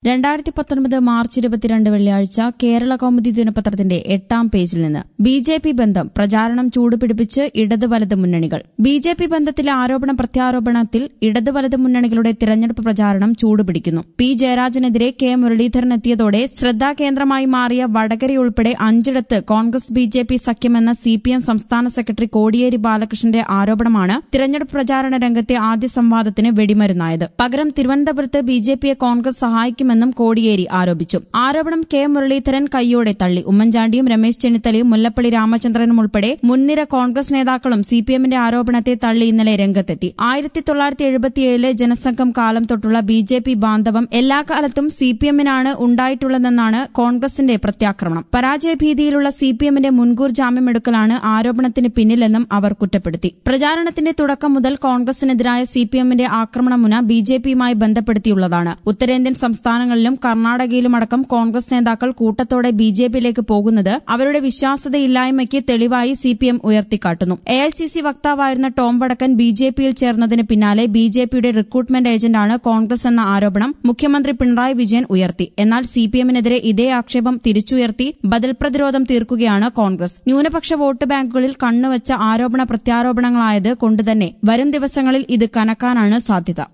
രണ്ടായിരത്തി പത്തൊൻപത് മാർച്ച് ഇരുപത്തിരണ്ട് വെള്ളിയാഴ്ച കേരള കൗമുദി ദിനപത്രത്തിന്റെ എട്ടാം പേജിൽ നിന്ന് ബി ജെ പി ബന്ധം പ്രചാരണം ചൂടുപിടിപ്പിച്ച് ഇടത് വലത് മുന്നണികൾ ബി ജെ പി ബന്ധത്തിലെ ആരോപണ പ്രത്യാരോപണത്തിൽ ഇടത് വലത് മുന്നണികളുടെ തിരഞ്ഞെടുപ്പ് പ്രചാരണം ചൂടുപിടിക്കുന്നു പി ജയരാജനെതിരെ കെ മുരളീധരൻ എത്തിയതോടെ ശ്രദ്ധാകേന്ദ്രമായി മാറിയ വടകരയുൾപ്പെടെ അഞ്ചിടത്ത് കോൺഗ്രസ് ബി ജെ പി സഖ്യമെന്ന സി പി എം സംസ്ഥാന സെക്രട്ടറി കോടിയേരി ബാലകൃഷ്ണന്റെ ആരോപണമാണ് തിരഞ്ഞെടുപ്പ് പ്രചാരണ രംഗത്തെ ആദ്യ സംവാദത്തിന് വെടിമരുന്നായത് പകരം തിരുവനന്തപുരത്ത് ബി ജെ പിയെ കോൺഗ്രസ് സഹായിക്കുമെന്നും കോടിയേരി ആരോപിച്ചു ആരോപണം കെ മുരളീധരൻ കൈയോടെ തള്ളി ഉമ്മൻചാണ്ടിയും രമേശ് ചെന്നിത്തലയും മുല്ലപ്പള്ളി രാമചന്ദ്രനും ഉൾപ്പെടെ മുൻനിര കോൺഗ്രസ് നേതാക്കളും സി പി എമ്മിന്റെ ആരോപണത്തെ തള്ളി ഇന്നലെ രംഗത്തെത്തി ആയിരത്തി തൊള്ളായിരത്തി എഴുപത്തിയേഴിലെ ജനസംഘം കാലം തൊട്ടുള്ള ബി ജെ പി ബാന്ധവം എല്ലാ കാലത്തും സി പി എമ്മിനാണ് ഉണ്ടായിട്ടുള്ളതെന്നാണ് കോൺഗ്രസിന്റെ പ്രത്യാക്രമണം പരാജയഭീതിയിലുള്ള സി പി എമ്മിന്റെ മുൻകൂർ ജാമ്യമെടുക്കലാണ് ആരോപണത്തിന് പിന്നിലെന്നും അവർ കുറ്റപ്പെടുത്തി പ്രചാരണത്തിന്റെ തുടക്കം മുതൽ കോൺഗ്രസിനെതിരായ സി പി എമ്മിന്റെ ആക്രമണമുന ബി ജെ പിയുമായി ബന്ധപ്പെടുത്തിയുള്ളതാണ് ഉത്തരേന്ത്യൻ സംസ്ഥാനങ്ങളിലും കർണാടകയിലുമടക്കം കോൺഗ്രസ് നേതാക്കൾ കൂട്ടത്തോടെ ബി ജെ പിയിലേക്ക് പോകുന്നത് അവരുടെ വിശ്വാസതയില്ലായ്മയ്ക്ക് തെളിവായി സി പി എം ഉയർത്തിക്കാട്ടുന്നു എ ഐ സി സി വക്താവായിരുന്ന ടോം വടക്കൻ ബി ജെ പിയിൽ ചേർന്നതിന് പിന്നാലെ ബി ജെ പിയുടെ റിക്രൂട്ട്മെന്റ് ഏജന്റാണ് കോൺഗ്രസ് എന്ന ആരോപണം മുഖ്യമന്ത്രി പിണറായി വിജയൻ ഉയർത്തി എന്നാൽ സി പി എമ്മിനെതിരെ ഇതേ ആക്ഷേപം തിരിച്ചുയർത്തി ബദൽ പ്രതിരോധം തീർക്കുകയാണ് കോൺഗ്രസ് ന്യൂനപക്ഷ വോട്ട് ബാങ്കുകളിൽ കണ്ണുവച്ച ആരോപണ പ്രത്യാരോപണങ്ങളായത് കൊണ്ടുതന്നെ വരും ദിവസങ്ങളിൽ ഇത് കനക്കാനാണ് സാധ്യത